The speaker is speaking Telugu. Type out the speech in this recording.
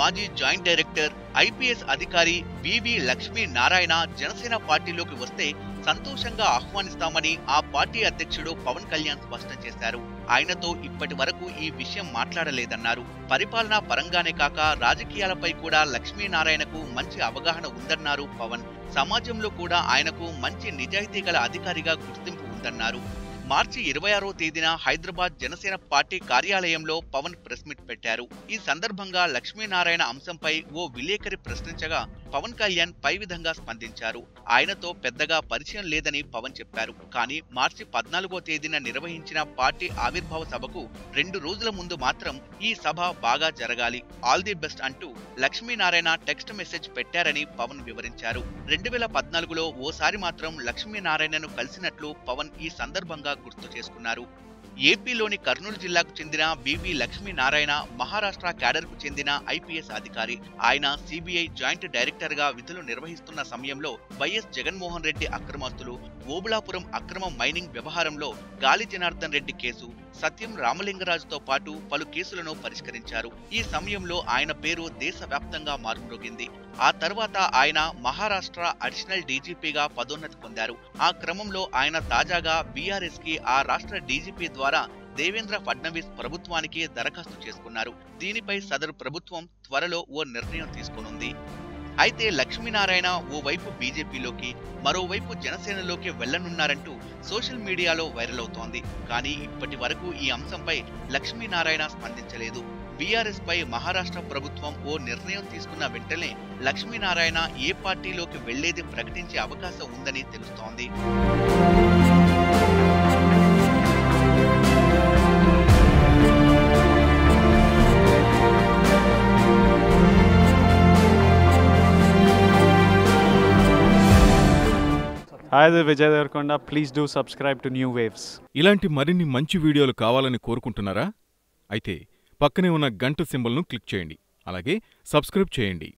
మాజీ జాయింట్ డైరెక్టర్ ఐపీఎస్ అధికారి వివి లక్ష్మీ నారాయణ జనసేన పార్టీలోకి వస్తే సంతోషంగా ఆహ్వానిస్తామని ఆ పార్టీ అధ్యక్షుడు పవన్ కళ్యాణ్ స్పష్టం చేశారు ఆయనతో ఇప్పటి వరకు ఈ విషయం మాట్లాడలేదన్నారు పరిపాలనా పరంగానే కాక రాజకీయాలపై కూడా లక్ష్మీనారాయణకు మంచి అవగాహన ఉందన్నారు పవన్ సమాజంలో కూడా ఆయనకు మంచి నిజాయితీ గల అధికారిగా గుర్తింపు ఉందన్నారు మార్చి ఇరవై ఆరో తేదీన హైదరాబాద్ జనసేన పార్టీ కార్యాలయంలో పవన్ ప్రెస్ మీట్ పెట్టారు ఈ సందర్భంగా లక్ష్మీనారాయణ అంశంపై ఓ విలేకరి ప్రశ్నించగా పవన్ కళ్యాణ్ పై విధంగా స్పందించారు ఆయనతో పెద్దగా పరిచయం లేదని పవన్ చెప్పారు కానీ మార్చి పద్నాలుగో తేదీన నిర్వహించిన పార్టీ ఆవిర్భావ సభకు రెండు రోజుల ముందు మాత్రం ఈ సభ బాగా జరగాలి ఆల్ ది బెస్ట్ అంటూ లక్ష్మీనారాయణ టెక్స్ట్ మెసేజ్ పెట్టారని పవన్ వివరించారు రెండు వేల పద్నాలుగులో ఓసారి మాత్రం లక్ష్మీనారాయణను కలిసినట్లు పవన్ ఈ సందర్భంగా గుర్తు చేసుకున్నారు ఏపీలోని కర్నూలు జిల్లాకు చెందిన బివి లక్ష్మీనారాయణ మహారాష్ట్ర క్యాడర్కు చెందిన ఐపీఎస్ అధికారి ఆయన సిబిఐ జాయింట్ డైరెక్టర్ గా విధులు నిర్వహిస్తున్న సమయంలో వైఎస్ జగన్మోహన్ రెడ్డి అక్రమాస్తులు ఓబులాపురం అక్రమ మైనింగ్ వ్యవహారంలో గాలి జనార్దన్ రెడ్డి కేసు సత్యం రామలింగరాజుతో పాటు పలు కేసులను పరిష్కరించారు ఈ సమయంలో ఆయన పేరు దేశవ్యాప్తంగా మారుమ్రోగింది ఆ తర్వాత ఆయన మహారాష్ట్ర అడిషనల్ డీజీపీగా పదోన్నతి పొందారు ఆ క్రమంలో ఆయన తాజాగా బీఆర్ఎస్ కి ఆ రాష్ట్ర డీజీపీ ద్వారా దేవేంద్ర ఫడ్నవీస్ ప్రభుత్వానికి దరఖాస్తు చేసుకున్నారు దీనిపై సదరు ప్రభుత్వం త్వరలో ఓ నిర్ణయం తీసుకోనుంది అయితే లక్ష్మీనారాయణ ఓవైపు బీజేపీలోకి మరోవైపు జనసేనలోకి వెళ్లనున్నారంటూ సోషల్ మీడియాలో వైరల్ అవుతోంది కానీ ఇప్పటి వరకు ఈ అంశంపై లక్ష్మీనారాయణ స్పందించలేదు బీఆర్ఎస్ పై మహారాష్ట్ర ప్రభుత్వం ఓ నిర్ణయం తీసుకున్న వెంటనే లక్ష్మీనారాయణ ఏ పార్టీలోకి వెళ్లేది ప్రకటించే అవకాశం ఉందని తెలుస్తోంది Hi, this is Vijay Devarkonda. Please do subscribe to New Waves. ఇలాంటి మరిన్ని మంచి వీడియోలు కావాలని కోరుకుంటున్నారా అయితే పక్కనే ఉన్న గంట సింబల్ను క్లిక్ చేయండి అలాగే సబ్స్క్రైబ్ చేయండి